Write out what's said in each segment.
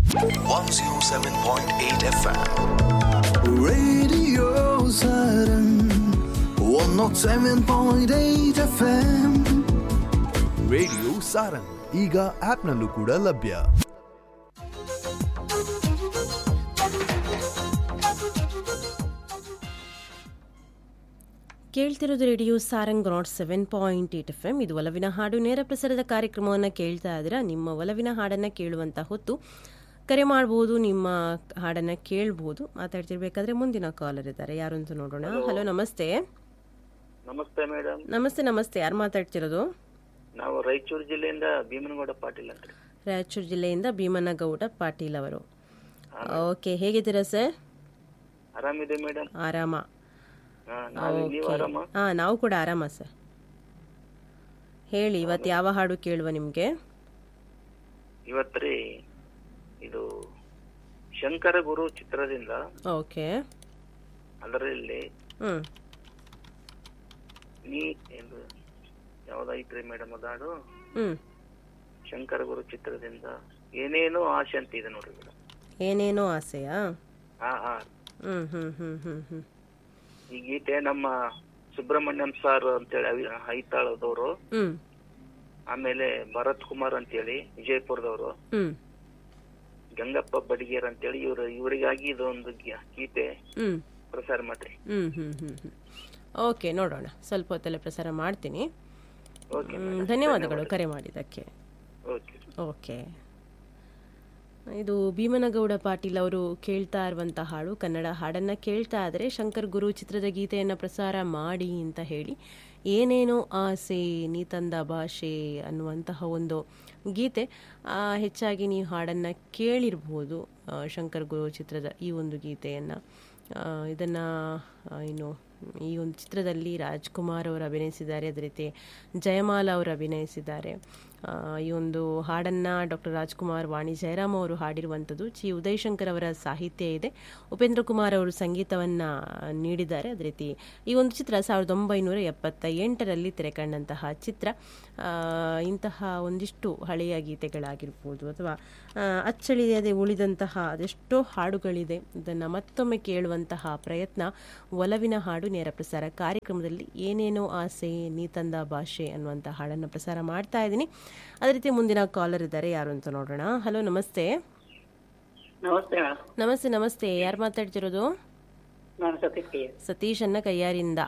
107.8 FM. Radio Saturn 107.8 FM radio Sarang ಈಗ ಆಪ್ನಲ್ಲೂ ಕೂಡ ಲಭ್ಯ ಕೇಳ್ತಿರೋದು radio Sarang naught seven point eight F M ಇದು ಒಲವಿನ ಹಾಡು ನೇರ ಪ್ರಸಾರದ ಕಾರ್ಯಕ್ರಮವನ್ನು ಕೇಳ್ತಾ ಇದ್ದೀರಾ ನಿಮ್ಮ ಒಲವಿನ ಹಾಡನ್ನು ಕೇಳುವಂಥ ಹೊತ್ತು ಕರೆ ಮಾಡ್ಬೋದು ನಿಮ್ಮ ಹಾಡನ್ನು ಕೇಳ್ಬೋದು ಮಾತಾಡ್ತಿರ್ಬೇಕಾದ್ರೆ ಮುಂದಿನ ಕಾಲರ್ ಇದ್ದಾರೆ ಯಾರು ಅಂತ ನೋಡೋಣ ಹಲೋ ನಮಸ್ತೆ ನಮಸ್ತೆ ಮೇಡಮ್ ನಮಸ್ತೆ ನಮಸ್ತೆ ಯಾರು ಮಾತಾಡ್ತಿರೋದು ನಾವು ರಾಯಚೂರು ಜಿಲ್ಲೆಯಿಂದ ಭೀಮನಗೌಡ ಪಾಟೀಲ್ ಅಂತ ರಾಯಚೂರು ಜಿಲ್ಲೆಯಿಂದ ಭೀಮನಗೌಡ ಪಾಟೀಲ್ ಅವರು ಓಕೆ ಹೇಗಿದ್ದೀರಾ ಸರ್ ಆರಾಮಿದೆ ಮೇಡಮ್ ಆರಾಮ ನಾವು ನೀವು ಆರಾಮ ಹಾ ನಾವು ಕೂಡ ಆರಾಮ ಸರ್ ಹೇಳಿ ಇವತ್ತು ಯಾವ ಹಾಡು ಕೇಳುವ ನಿಮಗೆ ಇವತ್ರಿ ಇದು ಶಂಕರ ಗುರು ಚಿತ್ರದಿಂದ ಓಕೆ ಅದರಲ್ಲಿ ಹ್ಮ್ ನೀ ಎಂದು ಯಾವ್ದೈತ್ರಿ ಮೇಡಮ್ ಅದಾಡು ಹ್ಮ್ ಶಂಕರ ಗುರು ಚಿತ್ರದಿಂದ ಏನೇನೋ ಆಸೆ ಅಂತ ಇದೆ ನೋಡ್ರಿ ಮೇಡಮ್ ಏನೇನೋ ಆಸೆಯಾ ಹಾ ಹಾ ಹ್ಮ್ ಹ್ಮ್ ಹ್ಮ್ ಹ್ಮ್ ಹ್ಮ್ ಈ ಗೀತೆ ನಮ್ಮ ಸುಬ್ರಹ್ಮಣ್ಯಂ ಸರ್ ಅಂತೇಳಿ ಅವಿ- ಐತಾಳದವರು ಹ್ಮ್ ಆಮೇಲೆ ಭರತ್ ಕುಮಾರ್ ಅಂತೇಳಿ ವಿಜಯಪುರದವರು ಹ್ಮ್ ಗಂಗಪ್ಪ ಬಡಿಗೇರ್ ಅಂತೇಳಿ ಇವ್ರ ಇವರಿಗಾಗಿ ಇದೊಂದು ಗಿ- ಗೀತೆ ಹ್ಮ್ ಪ್ರಸಾರ ಮಾಡ್ರಿ ಹ್ಮ್ ಹ್ಮ್ ಹ್ಮ್ ಹ್ಮ್ ಓಕೆ ನೋಡೋಣ ಸ್ವಲ್ಪ ಹೊತ್ತಲ್ಲೇ ಪ್ರಸಾರ ಮಾಡ್ತೀನಿ ಓಕೆ ಹ್ಮ್, ಧನ್ಯವಾದಗಳು ಕರೆ ಮಾಡಿದ್ದಕ್ಕೆ ಓಕೆ ಓಕೆ ಇದು ಭೀಮನಗೌಡ ಪಾಟೀಲ್ ಅವರು ಕೇಳ್ತಾ ಇರುವಂಥ ಹಾಡು ಕನ್ನಡ ಹಾಡನ್ನು ಕೇಳ್ತಾ ಇದ್ದರೆ ಶಂಕರ್ ಗುರು ಚಿತ್ರದ ಗೀತೆಯನ್ನು ಪ್ರಸಾರ ಮಾಡಿ ಅಂತ ಹೇಳಿ ಏನೇನೋ ಆಸೆ ನೀ ತಂದ ಭಾಷೆ ಅನ್ನುವಂತಹ ಒಂದು ಗೀತೆ ಆ, ಹೆಚ್ಚಾಗಿ ನೀವು ಹಾಡನ್ನು ಕೇಳಿರ್ಬೋದು ಆ, ಶಂಕರ್ ಗುರು ಚಿತ್ರದ ಈ ಒಂದು ಗೀತೆಯನ್ನು ಇದನ್ನು ಏನು ಈ ಒಂದು ಚಿತ್ರದಲ್ಲಿ ರಾಜ್ಕುಮಾರ್ ಅವರು ಅಭಿನಯಿಸಿದ್ದಾರೆ ಅದೇ ರೀತಿ ಜಯಮಾಲ ಅವರು ಅಭಿನಯಿಸಿದ್ದಾರೆ ಆ, ಈ ಒಂದು ಹಾಡನ್ನು ಡಾಕ್ಟರ್ ರಾಜ್ಕುಮಾರ್ ವಾಣಿ ಜಯರಾಮ್ ಅವರು ಹಾಡಿರುವಂಥದ್ದು ಚಿ ಉದಯಶಂಕರ್ ಅವರ ಸಾಹಿತ್ಯ ಇದೆ ಉಪೇಂದ್ರ ಕುಮಾರ್ ಅವರು ಸಂಗೀತವನ್ನು ನೀಡಿದ್ದಾರೆ ಅದೇ ರೀತಿ ಈ ಒಂದು ಚಿತ್ರ ಸಾವಿರದ ಒಂಬೈನೂರ ಎಪ್ಪತ್ತ ಎಂಟರಲ್ಲಿ ತೆರೆಕಂಡಂತಹ ಚಿತ್ರ ಆ, ಇಂತಹ ಒಂದಿಷ್ಟು ಹಳೆಯ ಗೀತೆಗಳಾಗಿರ್ಬೋದು ಅಥವಾ ಆ, ಅಚ್ಚಳಿಯದೆ ಉಳಿದಂತಹ ಅದೆಷ್ಟೋ ಹಾಡುಗಳಿದೆ ಇದನ್ನು ಮತ್ತೊಮ್ಮೆ ಕೇಳುವಂತಹ ಪ್ರಯತ್ನ ಒಲವಿನ ಹಾಡು ನೇರ ಪ್ರಸಾರ ಕಾರ್ಯಕ್ರಮದಲ್ಲಿ ಏನೇನೋ ಆಸೆ ನೀ ತಂದ ಭಾಷೆ ಅನ್ನುವಂಥ ಹಾಡನ್ನು ಪ್ರಸಾರ ಮಾಡ್ತಾ ಇದ್ದೀನಿ ಅದೇ ರೀತಿ ಮುಂದಿನ ಕಾಲರ್ ಇದ್ದಾರೆ ಯಾರು ಅಂತ ನೋಡೋಣ ಹಲೋ ನಮಸ್ತೆ ನಮಸ್ತೆ ಮೇಡಮ್ ನಮಸ್ತೆ ನಮಸ್ತೆ ಯಾರು ಮಾತಾಡ್ತಿರೋದು ನಾನು ಸತೀಶ್ ಕೆ ಸತೀಶ್ ಅನ್ನ ಕೈಯಾರಿಂದ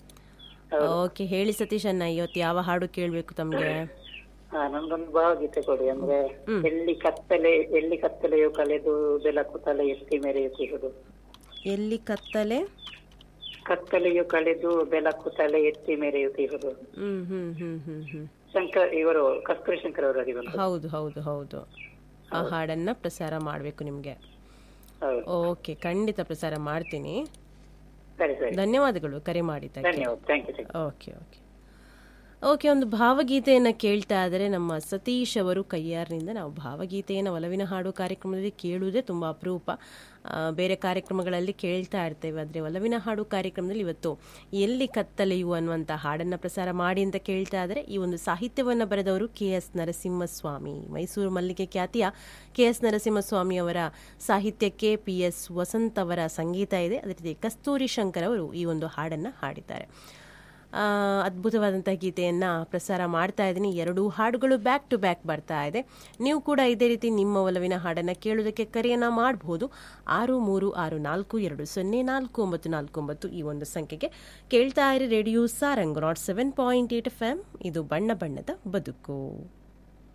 ಓಕೆ ಹೇಳಿ ಸತೀಶ್ ಅನ್ನ ಇವತ್ತು ಯಾವ ಹಾಡು ಕೇಳಬೇಕು ತಮಗೆ ಹಾ ನಮ್ದೊಂದು ಭಾವಗೀತೆ ಕೊಡಿ ಅಂದ್ರೆ ಎಲ್ಲಿ ಕತ್ತಲೆ ಎಲ್ಲಿ ಕತ್ತಲೆಯು ಕಳೆದು ಬೆಳಕು ತಲೆ ಎತ್ತಿ ಮೆರೆಯುತ್ತಿರುವುದು ಎಲ್ಲಿ ಕತ್ತಲೆ ಕತ್ತಲೆಯು ಕಳೆದು ಬೆಳಕು ತಲೆ ಎತ್ತಿ ಮೆರೆಯುತ್ತಿರುವುದು ಹ್ಮ್ ಹ್ಮ್ ಹ್ಮ್ ಹ್ಮ್ ಹ್ಮ್ ಶಂಕರ್ ಇವರು ಕಸ್ತೂರಿ ಶಂಕರ್ ಅವರು ಅದಿಗೊಂದು ಹೌದು ಹೌದು ಹೌದು ಆ ಹಾಡನ್ನ ಪ್ರಸಾರ ಮಾಡಬೇಕು ನಿಮಗೆ ಹೌದು ಓಕೆ ಖಂಡಿತ ಪ್ರಸಾರ ಮಾಡ್ತೀನಿ ಸರಿ ಸರಿ ಧನ್ಯವಾದಗಳು ಕರೆ ಮಾಡಿದ್ದಕ್ಕೆ ಧನ್ಯವಾದ thank you okay okay okay ಒಂದು ಭಾವಗೀತೆಯನ್ನು ಕೇಳ್ತಾ ಇದ್ದರೆ ನಮ್ಮ ಸತೀಶ್ ಅವರು ಕೈಯಾರಿನಿಂದ ನಾವು ಭಾವಗೀತೆಯನ್ನು ಒಲವಿನ ಹಾಡು ಕಾರ್ಯಕ್ರಮದಲ್ಲಿ ಕೇಳುವುದೇ ತುಂಬ ಅಪರೂಪ ಆ, ಬೇರೆ ಕಾರ್ಯಕ್ರಮಗಳಲ್ಲಿ ಕೇಳ್ತಾ ಇರ್ತೇವೆ ಆದರೆ ಒಲವಿನ ಹಾಡು ಕಾರ್ಯಕ್ರಮದಲ್ಲಿ ಇವತ್ತು ಎಲ್ಲಿ ಕತ್ತಲೆಯು ಅನ್ನುವಂಥ ಹಾಡನ್ನು ಪ್ರಸಾರ ಮಾಡಿ ಅಂತ ಕೇಳ್ತಾ ಇದ್ದರೆ ಈ ಒಂದು ಸಾಹಿತ್ಯವನ್ನು ಬರೆದವರು ಕೆ ಎಸ್ ನರಸಿಂಹಸ್ವಾಮಿ ಮೈಸೂರು ಮಲ್ಲಿಗೆ ಖ್ಯಾತಿಯ ಕೆ ಎಸ್ ನರಸಿಂಹಸ್ವಾಮಿ ಅವರ ಸಾಹಿತ್ಯಕ್ಕೆ ಪಿ ಎಸ್ ವಸಂತ್ ಅವರ ಸಂಗೀತ ಇದೆ ಅದೇ ರೀತಿ ಕಸ್ತೂರಿ ಶಂಕರ್ ಅವರು ಈ ಒಂದು ಹಾಡನ್ನು ಹಾಡಿದ್ದಾರೆ ಆ, ಅದ್ಭುತವಾದಂಥ ಗೀತೆಯನ್ನು ಪ್ರಸಾರ ಮಾಡ್ತಾ ಇದ್ದೀನಿ ಎರಡೂ ಹಾಡುಗಳು ಬ್ಯಾಕ್ ಟು ಬ್ಯಾಕ್ ಬರ್ತಾ ಇದೆ ನೀವು ಕೂಡ ಇದೇ ರೀತಿ ನಿಮ್ಮ ಒಲವಿನ ಹಾಡನ್ನು ಕೇಳೋದಕ್ಕೆ ಕರೆಯನ್ನು ಮಾಡಬಹುದು ಆರು ಮೂರು ಆರು ನಾಲ್ಕು ಎರಡು ಸೊನ್ನೆ ನಾಲ್ಕು ಒಂಬತ್ತು ನಾಲ್ಕು ಒಂಬತ್ತು ಈ ಒಂದು ಸಂಖ್ಯೆಗೆ ಕೇಳ್ತಾ ಇರಿ radio Sarang naught seven point eight F M ಇದು ಬಣ್ಣ ಬಣ್ಣದ ಬದುಕು